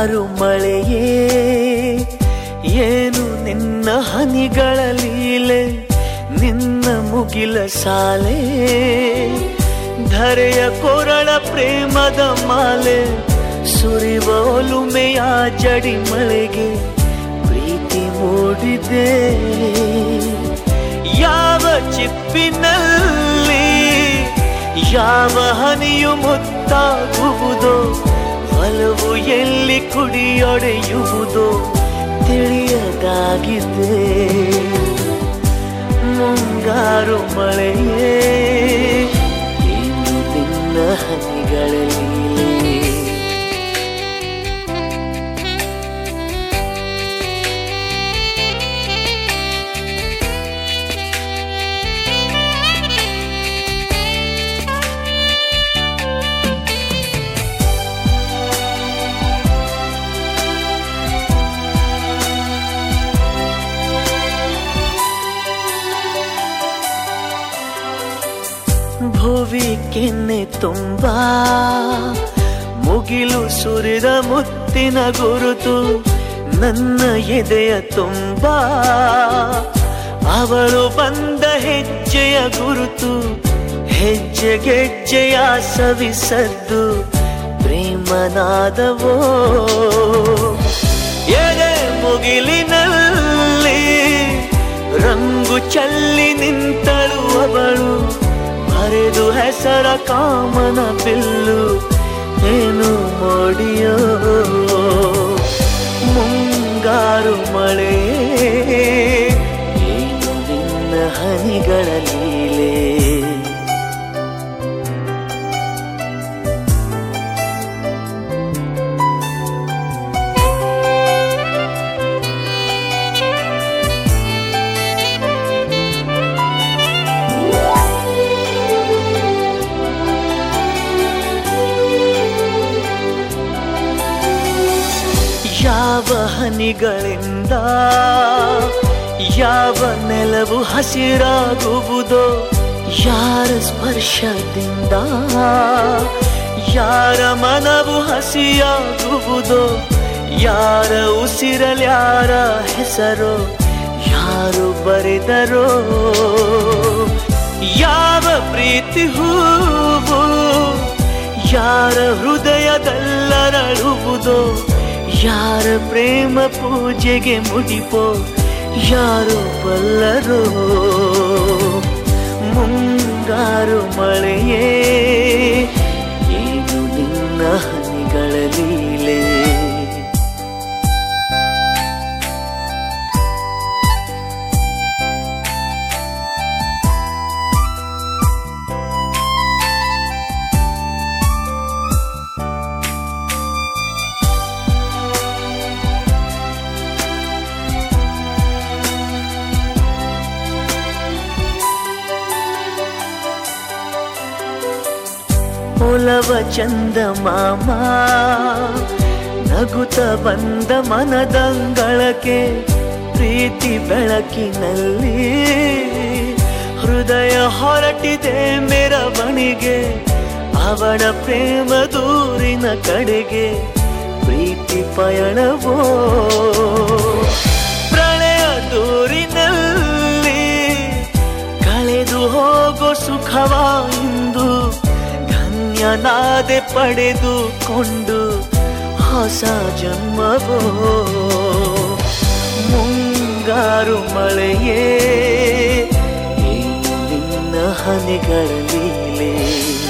ಮುಂಗಾರು ಮಳೆಯೇ ಏನು ನಿನ್ನ ಹನಿಗಳ ಲೀಲೆ ನಿನ್ನ ಮುಗಿಲ ಸಾಲೆ ಧರೆಯ ಕೊರಳ ಪ್ರೇಮದ ಮಾಲೆ ಸುರಿವ ಒಲುಮೆಯ ಜಡಿ ಮಳೆಗೆ ಪ್ರೀತಿ ಮೂಡಿದೆ ಯಾವ ಚಿಪ್ಪಿನಲ್ಲಿ ಯಾವ ಹನಿಯು ಮುತ್ತಾಗುವುದೋ ಒಲವು ಎಲ್ಲಿ ಕುಡಿಯೊಡೆಯುವುದೋ ತಿಳಿಯದಾಗಿದೆ ಮುಂಗಾರು ಮಳೆಯೇ ಏನು ನಿನ್ನ ಹನಿಗಳಲ್ಲಿ ಭುವಿ ಕೆನ್ನೆ ತುಂಬಾ ಮುಗಿಲು ಸುರಿದ ಮುತ್ತಿನ ಗುರುತು ನನ್ನ ಎದೆಯ ತುಂಬಾ ಅವಳು ಬಂದ ಹೆಜ್ಜೆಯ ಗುರುತು ಹೆಜ್ಜೆ ಗೆಜ್ಜೆಯ ಸವಿಸದ್ದು ಪ್ರೇಮನಾದವೋ ಎದೆ ಮುಗಿಲಿನಲ್ಲಿ ರಂಗು ಚಲ್ಲಿ ನಿಂತಳು ಅವಳು ಹರಿದು ಹೆಸರ ಕಾಮನ ಬಿಲ್ಲು ಏನು ಮೋಡಿಯೋ ಮುಂಗಾರು ಮಳೆ ಏನು ನಿನ್ನ ಹನಿಗಳ ಲೀಲೆ ಯಾವ ಹನಿಗಳಿಂದ ಯಾವ ನೆಲವು ಹಸಿರಾಗುವುದೋ ಯಾರ ಸ್ಪರ್ಶದಿಂದ ಯಾರ ಮನವು ಹಸಿಯಾಗುವುದೋ ಯಾರ ಉಸಿರಲ್ಯಾರ ಹೆಸರು ಯಾರು ಬರೆದರೋ ಯಾವ ಪ್ರೀತಿ ಹೂವು ಯಾರ ಹೃದಯದಲ್ಲರಳುವುದೋ ಯಾರ ಪ್ರೇಮ ಪೂಜೆಗೆ ಮುಡಿಪೋ ಯಾರು ಬಲ್ಲರೋ ಮುಂಗಾರು ಮಳೆಯೇ ಏನು ನಿನ್ನ ಹನಿಗಳ ಲೀಲೆ ಒಲವ ಚಂದ ಮಾಮ ನಗುತ್ತ ಬಂದ ಮನದಂಗಳಕ್ಕೆ ಪ್ರೀತಿ ಬೆಳಕಿನಲ್ಲಿ ಹೃದಯ ಹೊರಟಿದೆ ಮೆರವಣಿಗೆ ಅವಳ ಪ್ರೇಮ ದೂರಿನ ಕಡೆಗೆ ಪ್ರೀತಿ ಪಯಣವೋ ಪ್ರಣಯ ದೂರಿನಲ್ಲಿ ಕಳೆದು ಹೋಗೋ ಸುಖವ ಇಂದು ಧನ್ಯನಾದೆ ಪಡೆದುಕೊಂಡು ಹೊಸ ಜನ್ಮವೋ ಮುಂಗಾರು ಮಳೆಯೇ ಏನು ನಿನ್ನ ಹನಿಗಳ ಲೀಲೆ